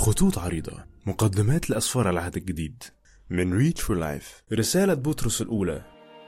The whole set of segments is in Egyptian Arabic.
خطوط عريضة مقدمات لأسفار العهد الجديد من ريتش فور لايف رسالة بطرس الأولى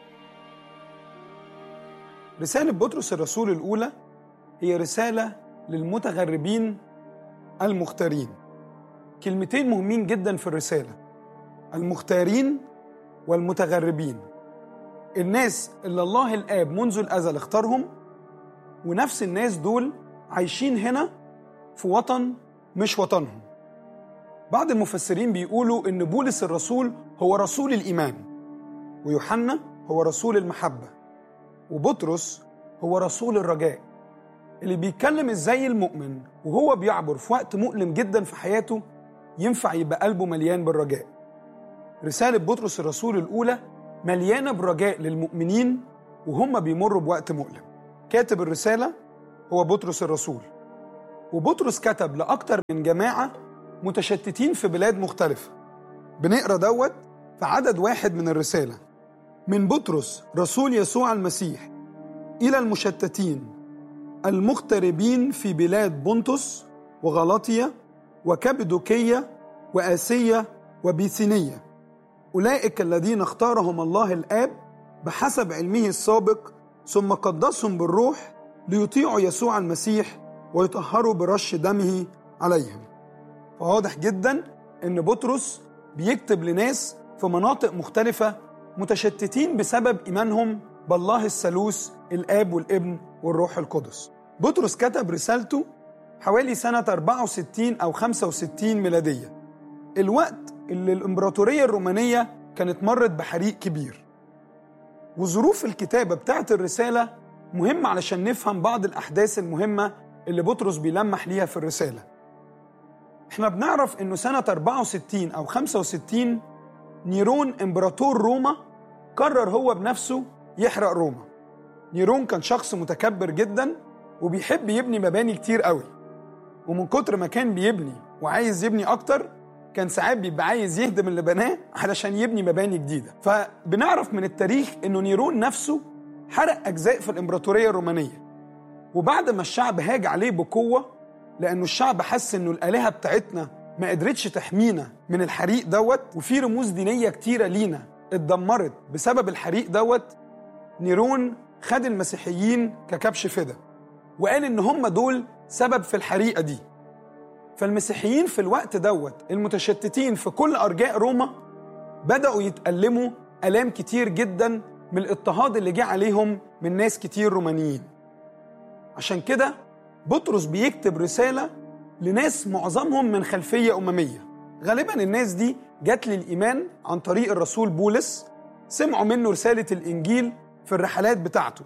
رسالة بطرس الرسول الأولى هي رسالة للمتغربين المختارين كلمتين مهمين جدا في الرسالة المختارين والمتغربين الناس اللي الله الآب منذ الأزل اختارهم ونفس الناس دول عايشين هنا في وطن مش وطنهم بعض المفسرين بيقولوا إن بولس الرسول هو رسول الإيمان ويوحنا هو رسول المحبة وبطرس هو رسول الرجاء اللي بيتكلم ازاي المؤمن وهو بيعبر في وقت مؤلم جدا في حياته ينفع يبقى قلبه مليان بالرجاء رسالة بطرس الرسول الأولى مليانة برجاء للمؤمنين وهم بيمروا بوقت مؤلم كاتب الرسالة هو بطرس الرسول وبطرس كتب لأكتر من جماعة متشتتين في بلاد مختلفة بنقرا دوت في عدد واحد من الرسالة من بطرس رسول يسوع المسيح إلى المشتتين المغتربين في بلاد بونتوس وغلاطيا وكبدوكية وآسية وبيثينية أولئك الذين اختارهم الله الآب بحسب علمه السابق ثم قدسهم بالروح ليطيعوا يسوع المسيح ويطهروا برش دمه عليهم فواضح جدا ان بطرس بيكتب لناس في مناطق مختلفة متشتتين بسبب إيمانهم بالله الثالوث الآب والابن والروح القدس بطرس كتب رسالته حوالي سنة 64 أو 65 ميلادية الوقت اللي الإمبراطورية الرومانية كانت مرت بحريق كبير وظروف الكتابة بتاعت الرسالة مهمة علشان نفهم بعض الأحداث المهمة اللي بطرس بيلمح ليها في الرسالة احنا بنعرف انه سنة 64 أو 65 نيرون إمبراطور روما قرر هو بنفسه يحرق روما نيرون كان شخص متكبر جدا وبيحب يبني مباني كتير قوي ومن كتر ما كان بيبني وعايز يبني أكتر كان ساعات بيبقى عايز يهدم اللي بناه علشان يبني مباني جديدة فبنعرف من التاريخ انه نيرون نفسه حرق أجزاء في الإمبراطورية الرومانية وبعد ما الشعب هاج عليه بقوة لأنه الشعب حس إنه الآلهة بتاعتنا ما قدرتش تحمينا من الحريق دوت وفي رموز دينية كتيرة لينا اتدمرت بسبب الحريق دوت نيرون خد المسيحيين ككبش فدا وقال إن هم دول سبب في الحريقة دي فالمسيحيين في الوقت دوت المتشتتين في كل أرجاء روما بدأوا يتألموا آلام كتير جدا من الاضطهاد اللي جه عليهم من ناس كتير رومانيين عشان كده بطرس بيكتب رسالة لناس معظمهم من خلفية أممية غالبا الناس دي جات للإيمان عن طريق الرسول بولس سمعوا منه رسالة الإنجيل في الرحلات بتاعته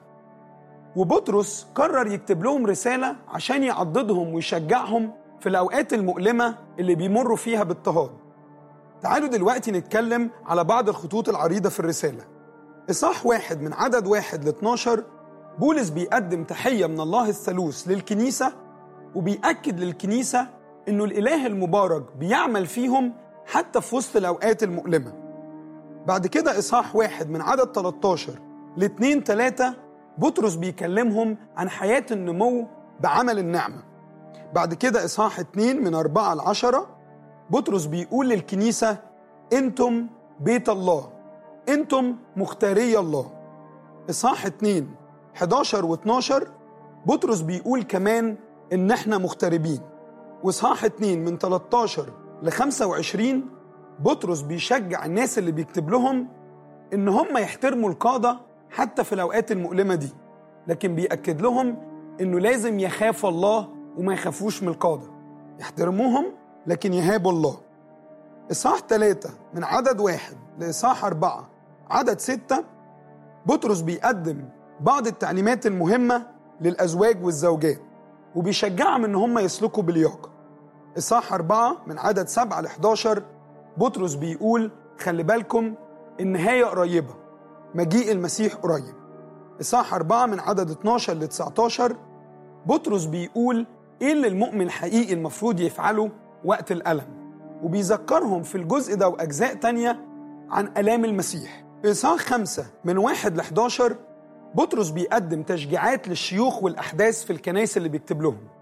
وبطرس قرر يكتب لهم رسالة عشان يعضدهم ويشجعهم في الأوقات المؤلمة اللي بيمروا فيها باضطهاد تعالوا دلوقتي نتكلم على بعض الخطوط العريضة في الرسالة إصحاح واحد من عدد واحد ل 12 بولس بيقدم تحية من الله الثالوث للكنيسة وبيأكد للكنيسة إنه الإله المبارك بيعمل فيهم حتى في وسط الأوقات المؤلمة بعد كده إصحاح واحد من عدد 13 ل 2 3 بطرس بيكلمهم عن حياة النمو بعمل النعمة بعد كده إصحاح 2 من 4 ل 10 بطرس بيقول للكنيسة أنتم بيت الله أنتم مختاري الله إصحاح 2 11 و12 بطرس بيقول كمان ان احنا مغتربين واصحاح 2 من 13 ل 25 بطرس بيشجع الناس اللي بيكتب لهم ان هم يحترموا القاده حتى في الاوقات المؤلمه دي لكن بيأكد لهم انه لازم يخافوا الله وما يخافوش من القاده يحترموهم لكن يهابوا الله اصحاح 3 من عدد واحد لاصحاح أربعة عدد ستة بطرس بيقدم بعض التعليمات المهمة للأزواج والزوجات وبيشجعهم إن هم يسلكوا بلياقة إصحاح أربعة من عدد سبعة ل 11 بطرس بيقول خلي بالكم النهاية قريبة مجيء المسيح قريب إصحاح أربعة من عدد 12 ل 19 بطرس بيقول إيه اللي المؤمن الحقيقي المفروض يفعله وقت الألم وبيذكرهم في الجزء ده وأجزاء تانية عن آلام المسيح في إصحاح خمسة من واحد ل 11 بطرس بيقدم تشجيعات للشيوخ والأحداث في الكنائس اللي بيكتب لهم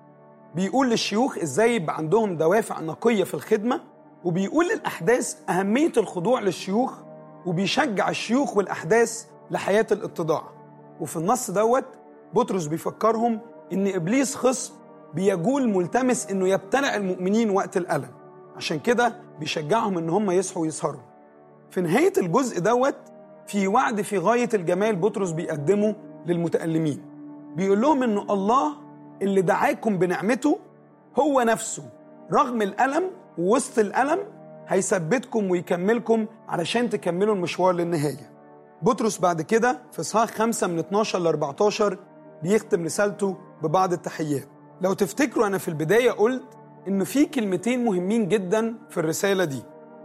بيقول للشيوخ ازاي يبقى عندهم دوافع نقيه في الخدمه وبيقول للاحداث اهميه الخضوع للشيوخ وبيشجع الشيوخ والاحداث لحياه الاتضاع وفي النص دوت بطرس بيفكرهم ان ابليس خصم بيجول ملتمس انه يبتلع المؤمنين وقت الالم عشان كده بيشجعهم ان هم يصحوا ويسهروا في نهايه الجزء دوت في وعد في غايه الجمال بطرس بيقدمه للمتألمين بيقول لهم انه الله اللي دعاكم بنعمته هو نفسه رغم الألم ووسط الألم هيثبتكم ويكملكم علشان تكملوا المشوار للنهاية بطرس بعد كده في صحاح 5 من 12 ل 14 بيختم رسالته ببعض التحيات لو تفتكروا أنا في البداية قلت إنه في كلمتين مهمين جدا في الرسالة دي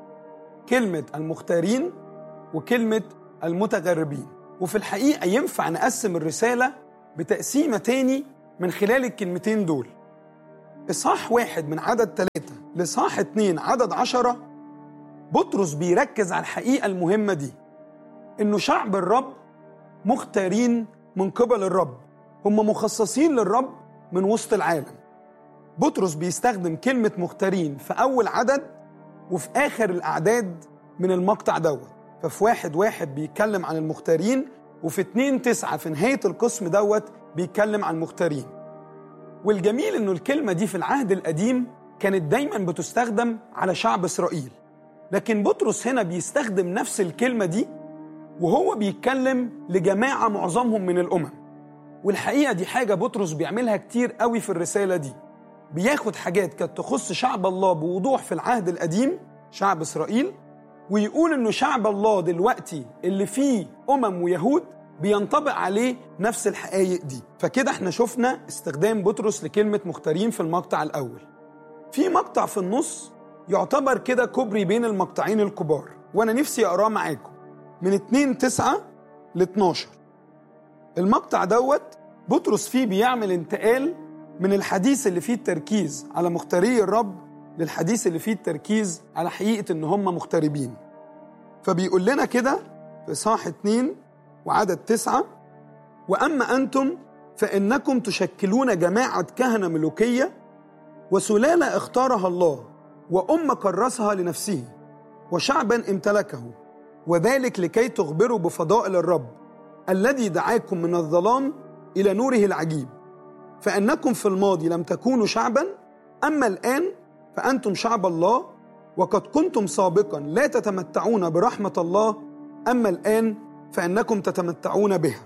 كلمة المختارين وكلمة المتغربين وفي الحقيقة ينفع نقسم الرسالة بتقسيمة تاني من خلال الكلمتين دول إصحاح واحد من عدد ثلاثة لإصحاح اتنين عدد عشرة بطرس بيركز على الحقيقة المهمة دي إنه شعب الرب مختارين من قبل الرب هم مخصصين للرب من وسط العالم بطرس بيستخدم كلمة مختارين في أول عدد وفي آخر الأعداد من المقطع دوت ففي واحد واحد بيتكلم عن المختارين وفي اتنين تسعة في نهاية القسم دوت بيتكلم عن المختارين والجميل انه الكلمة دي في العهد القديم كانت دايما بتستخدم على شعب اسرائيل لكن بطرس هنا بيستخدم نفس الكلمة دي وهو بيتكلم لجماعة معظمهم من الأمم والحقيقة دي حاجة بطرس بيعملها كتير قوي في الرسالة دي بياخد حاجات كانت تخص شعب الله بوضوح في العهد القديم شعب إسرائيل ويقول إنه شعب الله دلوقتي اللي فيه أمم ويهود بينطبق عليه نفس الحقائق دي فكده احنا شفنا استخدام بطرس لكلمة مختارين في المقطع الأول في مقطع في النص يعتبر كده كوبري بين المقطعين الكبار وانا نفسي اقراه معاكم من 2 9 ل 12 المقطع دوت بطرس فيه بيعمل انتقال من الحديث اللي فيه التركيز على مختاري الرب للحديث اللي فيه التركيز على حقيقة ان هم مغتربين فبيقول لنا كده في صاح 2 وعدد تسعة وأما أنتم فإنكم تشكلون جماعة كهنة ملوكية وسلالة اختارها الله وأمة كرسها لنفسه وشعبا امتلكه وذلك لكي تخبروا بفضائل الرب الذي دعاكم من الظلام إلى نوره العجيب فأنكم في الماضي لم تكونوا شعبا أما الآن فأنتم شعب الله وقد كنتم سابقا لا تتمتعون برحمة الله أما الآن فانكم تتمتعون بها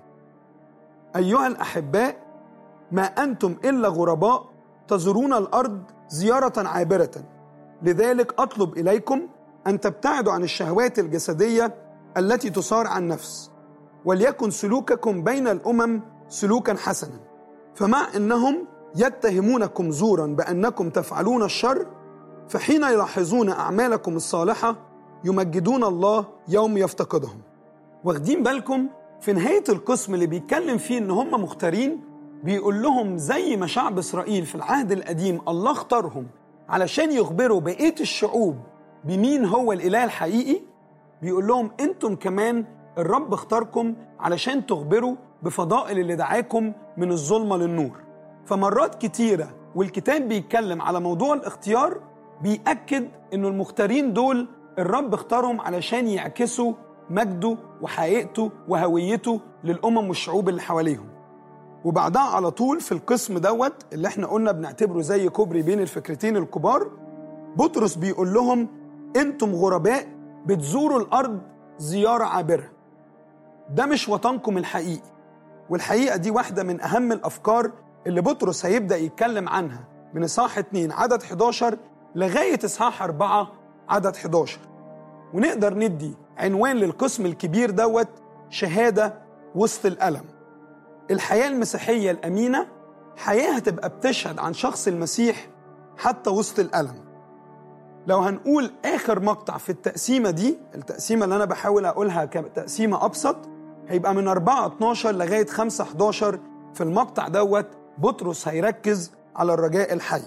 ايها الاحباء ما انتم الا غرباء تزورون الارض زياره عابره لذلك اطلب اليكم ان تبتعدوا عن الشهوات الجسديه التي تصار عن النفس وليكن سلوككم بين الامم سلوكا حسنا فمع انهم يتهمونكم زورا بانكم تفعلون الشر فحين يلاحظون اعمالكم الصالحه يمجدون الله يوم يفتقدهم واخدين بالكم في نهاية القسم اللي بيتكلم فيه إن هم مختارين بيقول لهم زي ما شعب إسرائيل في العهد القديم الله اختارهم علشان يخبروا بقية الشعوب بمين هو الإله الحقيقي بيقول لهم أنتم كمان الرب اختاركم علشان تخبروا بفضائل اللي دعاكم من الظلمة للنور فمرات كتيرة والكتاب بيتكلم على موضوع الاختيار بيأكد إنه المختارين دول الرب اختارهم علشان يعكسوا مجده وحقيقته وهويته للأمم والشعوب اللي حواليهم وبعدها على طول في القسم دوت اللي احنا قلنا بنعتبره زي كوبري بين الفكرتين الكبار بطرس بيقول لهم انتم غرباء بتزوروا الارض زياره عابره ده مش وطنكم الحقيقي والحقيقه دي واحده من اهم الافكار اللي بطرس هيبدا يتكلم عنها من اصحاح 2 عدد 11 لغايه اصحاح 4 عدد 11 ونقدر ندي عنوان للقسم الكبير دوت شهاده وسط الالم الحياه المسيحيه الامينه حياه هتبقى بتشهد عن شخص المسيح حتى وسط الالم لو هنقول اخر مقطع في التقسيمه دي التقسيمه اللي انا بحاول اقولها كتقسيمه ابسط هيبقى من 4 12 لغايه 5 11 في المقطع دوت بطرس هيركز على الرجاء الحي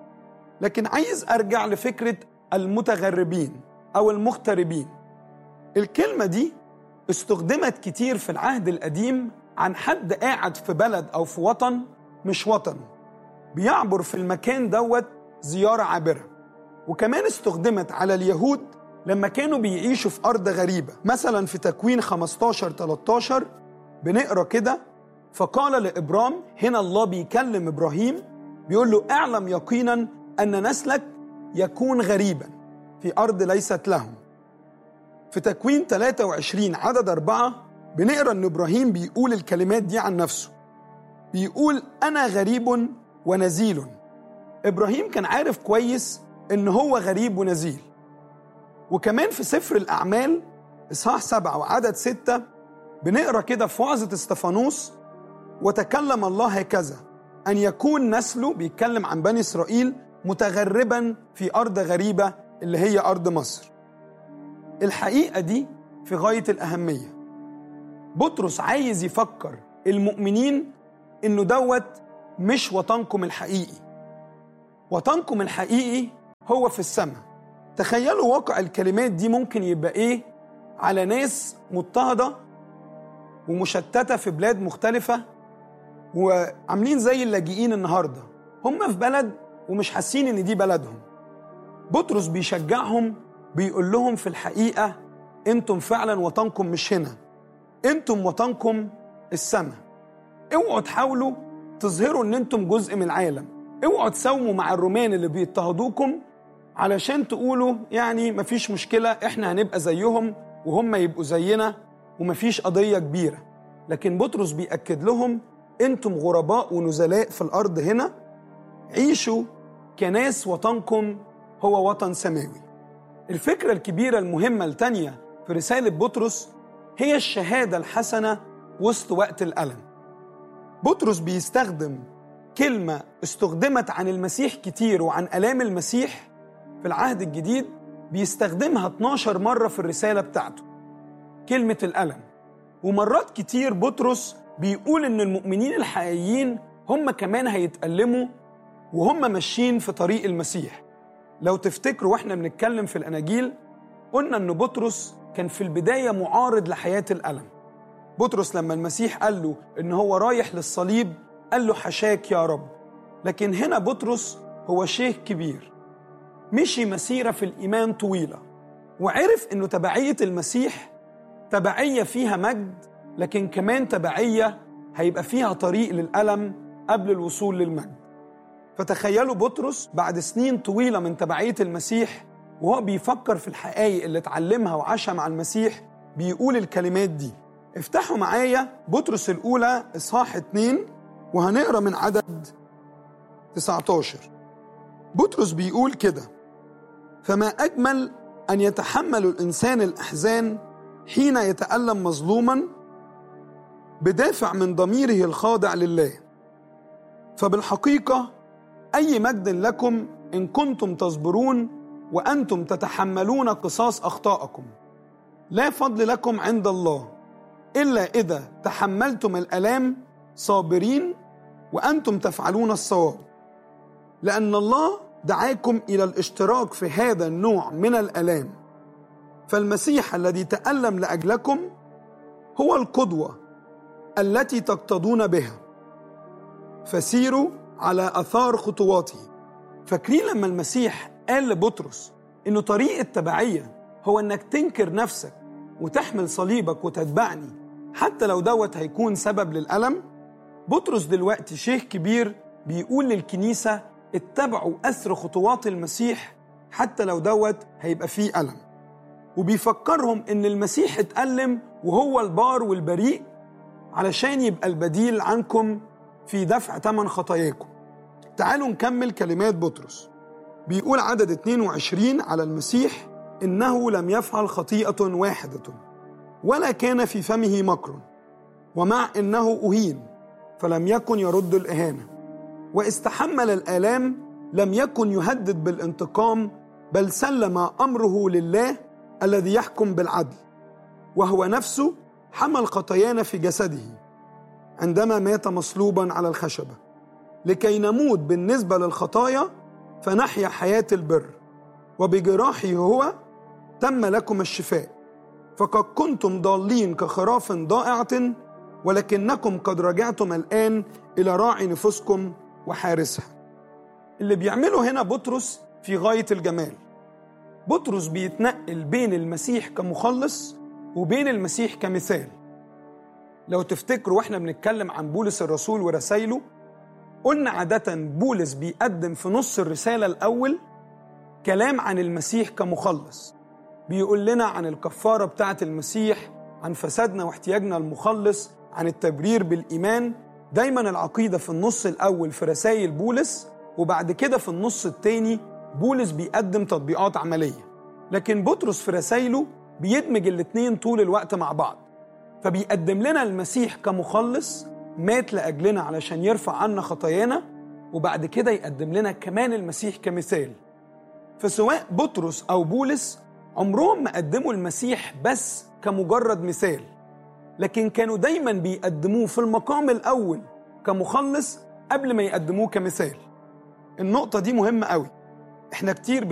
لكن عايز ارجع لفكره المتغربين او المغتربين الكلمه دي استخدمت كتير في العهد القديم عن حد قاعد في بلد او في وطن مش وطنه بيعبر في المكان دوت زيارة عابرة وكمان استخدمت على اليهود لما كانوا بيعيشوا في أرض غريبة مثلا في تكوين 15 13 بنقرا كده فقال لإبرام هنا الله بيكلم إبراهيم بيقول له اعلم يقينا أن نسلك يكون غريبا في أرض ليست لهم في تكوين 23 عدد أربعة بنقرا إن إبراهيم بيقول الكلمات دي عن نفسه بيقول أنا غريب ونزيل إبراهيم كان عارف كويس إن هو غريب ونزيل وكمان في سفر الأعمال إصحاح سبعة وعدد ستة بنقرا كده في وعظة استفانوس وتكلم الله هكذا أن يكون نسله بيتكلم عن بني إسرائيل متغربا في أرض غريبة اللي هي أرض مصر الحقيقة دي في غاية الأهمية بطرس عايز يفكر المؤمنين إنه دوت مش وطنكم الحقيقي وطنكم الحقيقي هو في السماء تخيلوا واقع الكلمات دي ممكن يبقى إيه على ناس مضطهدة ومشتتة في بلاد مختلفة وعاملين زي اللاجئين النهاردة هم في بلد ومش حاسين إن دي بلدهم بطرس بيشجعهم بيقول لهم في الحقيقة انتم فعلا وطنكم مش هنا انتم وطنكم السماء اوعوا تحاولوا تظهروا ان انتم جزء من العالم اوعوا تساوموا مع الرومان اللي بيضطهدوكم علشان تقولوا يعني مفيش مشكلة احنا هنبقى زيهم وهم يبقوا زينا ومفيش قضية كبيرة لكن بطرس بيأكد لهم انتم غرباء ونزلاء في الأرض هنا عيشوا كناس وطنكم هو وطن سماوي الفكرة الكبيرة المهمة التانية في رسالة بطرس هي الشهادة الحسنة وسط وقت الألم بطرس بيستخدم كلمة استخدمت عن المسيح كتير وعن ألام المسيح في العهد الجديد بيستخدمها 12 مرة في الرسالة بتاعته كلمة الألم ومرات كتير بطرس بيقول إن المؤمنين الحقيقيين هم كمان هيتألموا وهم ماشيين في طريق المسيح لو تفتكروا واحنا بنتكلم في الأناجيل قلنا إن بطرس كان في البداية معارض لحياة الألم بطرس لما المسيح قال له إن هو رايح للصليب قال له حشاك يا رب لكن هنا بطرس هو شيخ كبير مشي مسيرة في الإيمان طويلة وعرف إنه تبعية المسيح تبعية فيها مجد لكن كمان تبعية هيبقى فيها طريق للألم قبل الوصول للمجد فتخيلوا بطرس بعد سنين طويلة من تبعية المسيح وهو بيفكر في الحقائق اللي اتعلمها وعاشها مع المسيح بيقول الكلمات دي افتحوا معايا بطرس الأولى إصحاح 2 وهنقرا من عدد 19 بطرس بيقول كده فما أجمل أن يتحمل الإنسان الأحزان حين يتألم مظلوما بدافع من ضميره الخاضع لله فبالحقيقة أي مجد لكم إن كنتم تصبرون وأنتم تتحملون قصاص أخطائكم لا فضل لكم عند الله إلا إذا تحملتم الآلام صابرين وأنتم تفعلون الصواب لأن الله دعاكم إلى الاشتراك في هذا النوع من الآلام فالمسيح الذي تألم لأجلكم هو القدوة التي تقتضون بها فسيروا على أثار خطواته فاكرين لما المسيح قال لبطرس إنه طريق التبعية هو إنك تنكر نفسك وتحمل صليبك وتتبعني حتى لو دوت هيكون سبب للألم بطرس دلوقتي شيخ كبير بيقول للكنيسة اتبعوا أثر خطوات المسيح حتى لو دوت هيبقى فيه ألم وبيفكرهم إن المسيح اتألم وهو البار والبريء علشان يبقى البديل عنكم في دفع ثمن خطاياكم تعالوا نكمل كلمات بطرس بيقول عدد 22 على المسيح إنه لم يفعل خطيئة واحدة ولا كان في فمه مكر ومع إنه أهين فلم يكن يرد الإهانة واستحمل الآلام لم يكن يهدد بالانتقام بل سلم أمره لله الذي يحكم بالعدل وهو نفسه حمل خطايانا في جسده عندما مات مصلوبا على الخشبة لكي نموت بالنسبة للخطايا فنحيا حياة البر وبجراحه هو تم لكم الشفاء فقد كنتم ضالين كخراف ضائعة ولكنكم قد رجعتم الآن إلى راعي نفوسكم وحارسها اللي بيعمله هنا بطرس في غاية الجمال بطرس بيتنقل بين المسيح كمخلص وبين المسيح كمثال لو تفتكروا واحنا بنتكلم عن بولس الرسول ورسايله قلنا عادة بولس بيقدم في نص الرسالة الأول كلام عن المسيح كمخلص بيقول لنا عن الكفارة بتاعة المسيح عن فسادنا واحتياجنا المخلص عن التبرير بالإيمان دايما العقيدة في النص الأول في رسائل بولس وبعد كده في النص التاني بولس بيقدم تطبيقات عملية لكن بطرس في رسائله بيدمج الاتنين طول الوقت مع بعض فبيقدم لنا المسيح كمخلص مات لأجلنا علشان يرفع عنا خطايانا وبعد كده يقدم لنا كمان المسيح كمثال فسواء بطرس أو بولس عمرهم ما قدموا المسيح بس كمجرد مثال لكن كانوا دايما بيقدموه في المقام الأول كمخلص قبل ما يقدموه كمثال النقطة دي مهمة قوي احنا كتير